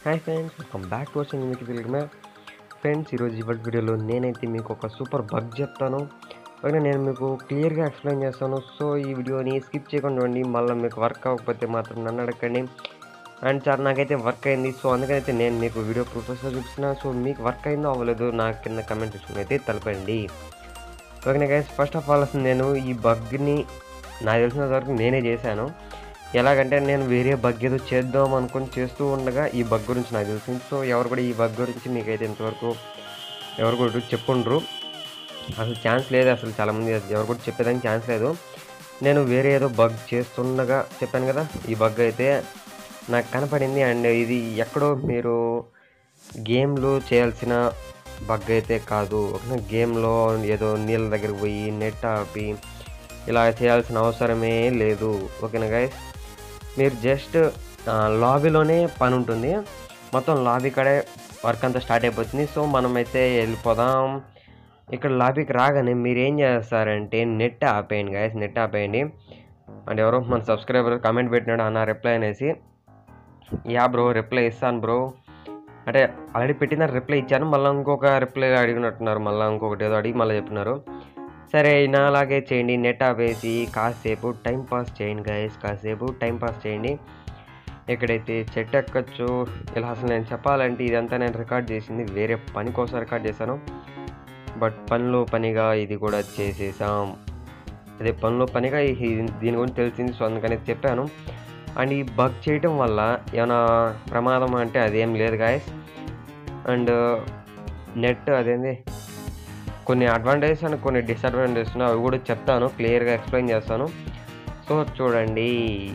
hi friends welcome back to వచ్చి మీకు తెలుగుమే friends ఈరోజు ఇవాటి వీడియోలో నేనైతే మీకు ఒక సూపర్ బగ్ చెప్తాను ఓకే నేను మీకు క్లియర్గా ఎక్స్ప్లెయిన్ చేస్తాను సో ఈ వీడియోని స్కిప్ చేయకుండా చూడండి మళ్ళీ మీకు వర్క్ అవ్వకపోతే మాత్రం నన్ను అడగండి అండ్ సార్ నాకైతే వర్క్ అయింది సో అందుకనైతే నేను మీకు వీడియో ప్రూఫ్స్లో చూపిస్తున్నా సో మీకు వర్క్ అయిందో అవ్వలేదు నా కింద కమెంట్ సెక్షన్ అయితే తెలపండి okay guys first of all అసలు నేను ఈ బగ్ని నాకు తెలిసినంత వరకు నేనే చేశాను ఎలాగంటే నేను వేరే బగ్ ఏదో చేద్దాం అనుకుని చేస్తూ ఉండగా ఈ బగ్ గురించి నాకు తెలిసింది సో ఎవరు కూడా ఈ బగ్ గురించి మీకైతే ఇంతవరకు ఎవరు కూడా చెప్పుండ్రు అసలు ఛాన్స్ లేదు అసలు చాలామంది ఎవరు కూడా చెప్పేదానికి ఛాన్స్ లేదు నేను వేరే ఏదో బగ్ చేస్తుండగా చెప్పాను కదా ఈ బగ్ అయితే నాకు కనపడింది అండ్ ఇది ఎక్కడో మీరు గేమ్లో చేయాల్సిన బగ్ అయితే కాదు ఒక గేమ్లో ఏదో నీళ్ళ దగ్గరికి పోయి నెట్ ఆపి ఇలా చేయాల్సిన అవసరమే లేదు ఓకేనా గైస్ మీరు జస్ట్ లాబీలోనే పని ఉంటుంది మొత్తం లాబీ కడే వర్క్ అంతా స్టార్ట్ అయిపోతుంది సో మనమైతే వెళ్ళిపోదాం ఇక్కడ లాబీకి రాగానే మీరు ఏం చేస్తారంటే నెట్ ఆపేయండి గైస్ నెట్ ఆపేయండి అండ్ ఎవరో మన సబ్స్క్రైబర్ కామెంట్ పెట్టినాడు అన్న రిప్లై అనేసి యా బ్రో రిప్లై ఇస్తాను బ్రో అంటే ఆల్రెడీ పెట్టిన రిప్లై ఇచ్చాను మళ్ళీ ఇంకొక రిప్లై అడిగినట్టున్నారు మళ్ళీ ఇంకొకటి ఏదో అడిగి మళ్ళీ చెప్తున్నారు సరే అయినా అలాగే చేయండి నెట్ ఆపేసి కాసేపు టైం పాస్ చేయండి గైస్ కాసేపు టైం పాస్ చేయండి ఎక్కడైతే చెట్టు ఎక్కచ్చు ఇలా అసలు నేను చెప్పాలంటే ఇదంతా నేను రికార్డ్ చేసింది వేరే పని కోసం రికార్డ్ చేశాను బట్ పనిలో పనిగా ఇది కూడా చేసేసాం అదే పనిలో పనిగా ఈ- దీని గురించి తెలిసింది సో అందుకని చెప్పాను అండ్ ఈ బగ్ చేయటం వల్ల ఏమైనా ప్రమాదం అంటే అదేం లేదు గాయస్ అండ్ నెట్ అదేంది కొన్ని అడ్వాంటేజెస్ అండ్ కొన్ని డిసడ్వాంటేజెస్ ఉన్నాయి అవి కూడా చెప్తాను క్లియర్గా ఎక్స్ప్లెయిన్ చేస్తాను సో చూడండి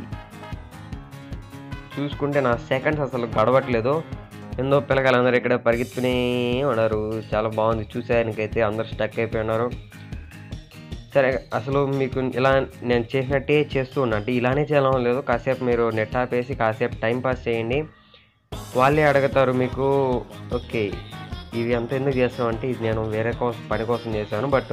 చూసుకుంటే నా సెకండ్స్ అసలు గడవట్లేదు ఎందో పిల్లగాళ్ళందరూ ఇక్కడ పరిగెత్తునే ఉన్నారు చాలా బాగుంది చూసేదానికైతే అందరు స్టక్ అయిపోయి ఉన్నారు సరే అసలు మీకు ఇలా నేను చేసినట్టే చేస్తూ ఉన్నా అంటే ఇలానే చేయడం లేదు కాసేపు మీరు నెట్ ఆపేసి కాసేపు టైం పాస్ చేయండి వాళ్ళే అడుగుతారు మీకు ఓకే ఇది అంత ఎందుకు చేస్తాం అంటే ఇది నేను వేరే కోసం పని కోసం చేశాను బట్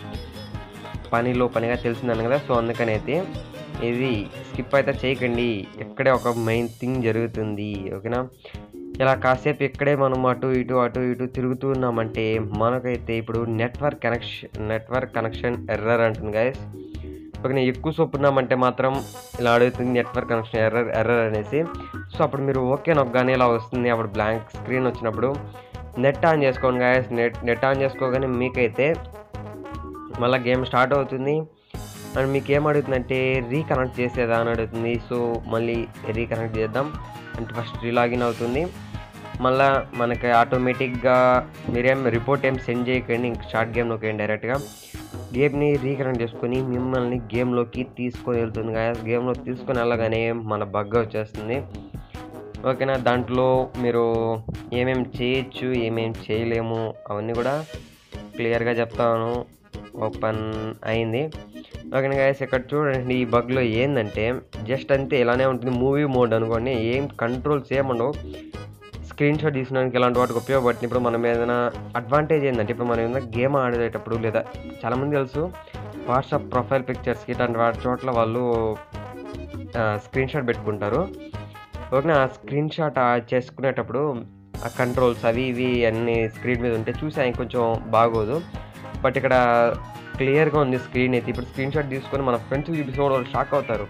పనిలో పనిగా తెలిసిందని కదా సో అందుకనైతే ఇది స్కిప్ అయితే చేయకండి ఇక్కడే ఒక మెయిన్ థింగ్ జరుగుతుంది ఓకేనా ఇలా కాసేపు ఇక్కడే మనం అటు ఇటు అటు ఇటు తిరుగుతూ ఉన్నామంటే మనకైతే ఇప్పుడు network connection network connection error అంటుంది గైస్ ఓకే ఎక్కువ సొప్పు ఉన్నామంటే మాత్రం ఇలా అడుగుతుంది నెట్వర్క్ కనెక్షన్ ఎర్రర్ ఎర్రర్ అనేసి సో అప్పుడు మీరు ఓకే నొక్కగానే ఇలా వస్తుంది అప్పుడు బ్లాంక్ స్క్రీన్ వచ్చినప్పుడు నెట్ ఆన్ చేసుకోండి గాయస్ నెట్ నెట్ ఆన్ చేసుకోగానే మీకైతే మళ్ళీ గేమ్ స్టార్ట్ అవుతుంది అండ్ మీకు ఏం అడుగుతుందంటే రీకనెక్ట్ చేసేదా అని అడుగుతుంది సో మళ్ళీ రీకనెక్ట్ చేద్దాం అంటే ఫస్ట్ రీలాగిన్ అవుతుంది మళ్ళీ మనకి ఆటోమేటిక్గా మీరేం రిపోర్ట్ ఏం సెండ్ చేయకండి ఇంక స్టార్ట్ గేమ్ నొక్కండి డైరెక్ట్గా గేమ్ని రీకనెక్ట్ చేసుకొని మిమ్మల్ని గేమ్లోకి తీసుకొని వెళ్తుంది కదా గేమ్లో తీసుకొని వెళ్ళగానే మన బగ్ వచ్చేస్తుంది ఓకేనా దాంట్లో మీరు ఏమేమి చేయొచ్చు ఏమేమి చేయలేము అవన్నీ కూడా క్లియర్గా చెప్తాను ఓపెన్ అయింది ఓకేనా గైస్ ఇక్కడ చూడండి ఈ బగ్లో ఏంటంటే జస్ట్ అంతే ఇలానే ఉంటుంది మూవీ మోడ్ అనుకోండి ఏం కంట్రోల్స్ ఏముండవు స్క్రీన్ షాట్ తీసుకోవడానికి ఇలాంటి వాటికి ఉపయోగపడుతుంది ఇప్పుడు మనం ఏదైనా అడ్వాంటేజ్ ఏంటంటే ఇప్పుడు మనం ఏదైనా గేమ్ ఆడేటప్పుడు లేదా చాలామంది తెలుసు వాట్సాప్ ప్రొఫైల్ పిక్చర్స్కి ఇట్లాంటి వాటి చోట్ల వాళ్ళు స్క్రీన్ షాట్ పెట్టుకుంటారు ఓకేనా ఆ స్క్రీన్ షాట్ చేసుకునేటప్పుడు ఆ కంట్రోల్స్ అవి ఇవి అన్ని స్క్రీన్ మీద ఉంటే చూసి ఆయన కొంచెం బాగోదు బట్ ఇక్కడ క్లియర్గా ఉంది స్క్రీన్ అయితే ఇప్పుడు స్క్రీన్ షాట్ తీసుకొని మన ఫ్రెండ్స్ చూపించుకోవడం వాళ్ళు షాక్ అవుతారు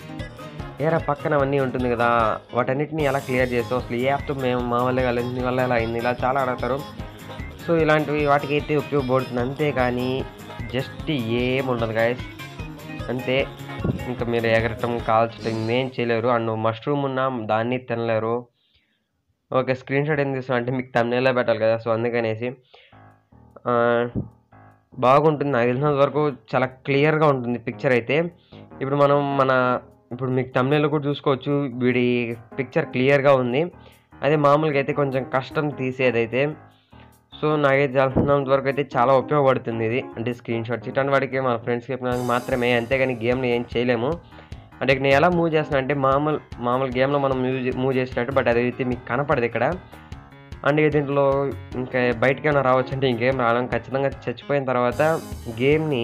ఏరా పక్కన అవన్నీ ఉంటుంది కదా వాటన్నిటిని ఎలా క్లియర్ చేస్తావు అసలు ఏ యాప్తో మేము మా వల్లే కాలేదు నీ వల్ల ఎలా అయింది ఇలా చాలా అడుగుతారు సో ఇలాంటివి వాటికి అయితే ఉపయోగపడుతుంది అంతేగాని జస్ట్ ఏం ఉండదు గాయస్ అంతే ఇంకా మీరు ఎగరటం కాల్చడం ఏం చేయలేరు అండ్ మష్రూమ్ ఉన్నా దాన్ని తినలేరు ఓకే స్క్రీన్ షాట్ ఏం తీస్తున్నా అంటే మీకు తమ్నేలా పెట్టాలి కదా సో అందుకనేసి ఆ, బాగుంటుంది నాకు తెలిసినంత వరకు చాలా క్లియర్గా ఉంటుంది పిక్చర్ అయితే ఇప్పుడు మనం మన ఇప్పుడు మీకు తమ్నేలో కూడా చూసుకోవచ్చు వీడి పిక్చర్ క్లియర్గా ఉంది అదే మామూలుగా అయితే కొంచెం కష్టం తీసేదైతే సో నాకైతే తెలిసినంత వరకు అయితే చాలా ఉపయోగపడుతుంది ఇది అంటే స్క్రీన్ షాట్స్ ఇట్లాంటి వాడికి మన ఫ్రెండ్స్కి చెప్పడానికి మాత్రమే అంతేగాని గేమ్ని ఏం చేయలేము అంటే నేను ఎలా మూవ్ చేస్తున్నా అంటే మామూలు మామూలు గేమ్లో మనం మూవ్ మూవ్ చేసినట్టు బట్ అదైతే మీకు కనపడదు ఇక్కడ అండ్ ఇక దీంట్లో ఇంకా బయటకైనా రావచ్చు అంటే ఇంకేం రావడం ఖచ్చితంగా చచ్చిపోయిన తర్వాత గేమ్ని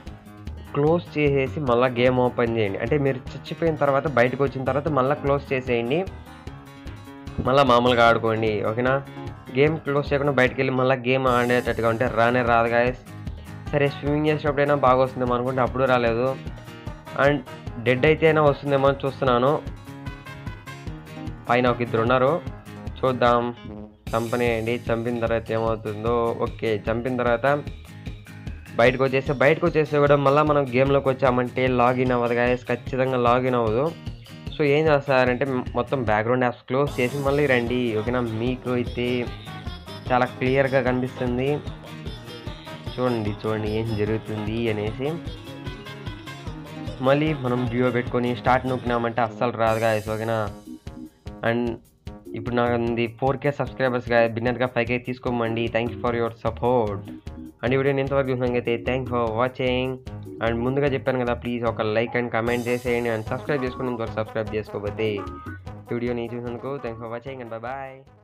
క్లోజ్ చేసేసి మళ్ళీ గేమ్ ఓపెన్ చేయండి అంటే మీరు చచ్చిపోయిన తర్వాత బయటకు వచ్చిన తర్వాత మళ్ళీ క్లోజ్ చేసేయండి మళ్ళీ మామూలుగా ఆడుకోండి ఓకేనా గేమ్ క్లోజ్ చేయకుండా బయటకు వెళ్ళి మళ్ళీ గేమ్ ఆడేటట్టుగా ఉంటే రానే రాదు గాయస్ సరే స్విమ్మింగ్ చేసినప్పుడైనా బాగా వస్తుందేమో అనుకుంటే అప్పుడు రాలేదు అండ్ డెడ్ అయితే అయినా వస్తుందేమో అని చూస్తున్నాను పైన ఒక ఇద్దరు ఉన్నారు చూద్దాం చంపనేయండి చంపిన తర్వాత ఏమవుతుందో ఓకే చంపిన తర్వాత బయటకు వచ్చేస్తే బయటకు వచ్చేస్తే కూడా మళ్ళీ మనం గేమ్లోకి వచ్చామంటే లాగిన్ అవ్వదు గాయస్ ఖచ్చితంగా లాగిన్ అవ్వదు సో ఏం చేస్తారంటే మొత్తం బ్యాక్గ్రౌండ్ యాప్స్ క్లోజ్ చేసి మళ్ళీ రండి ఓకేనా మీకు అయితే చాలా క్లియర్గా కనిపిస్తుంది చూడండి చూడండి ఏం జరుగుతుంది అనేసి మళ్ళీ మనం జియో పెట్టుకొని స్టార్ట్ నొక్కినామంటే అస్సలు రాదు గాయస్ ఓకేనా అండ్ ఇప్పుడు నాకు ఫోర్ కే సబ్స్క్రైబర్స్ గా బిన్నర్గా ఫైవ్ కే తీసుకోమండి thank you for your support and ఈ వీడియోని ఇంతవరకు చూసినాకైతే థ్యాంక్ ఫర్ వాచింగ్ అండ్ ముందుగా చెప్పాను కదా ప్లీజ్ ఒక లైక్ అండ్ కమెంట్ చేసేయండి అండ్ సబ్స్క్రైబ్ చేసుకుని ఇంకొక సబ్స్క్రైబ్ చేసుకోకపోతే ఈ వీడియోని చూసినందుకు thank for watching and bye bye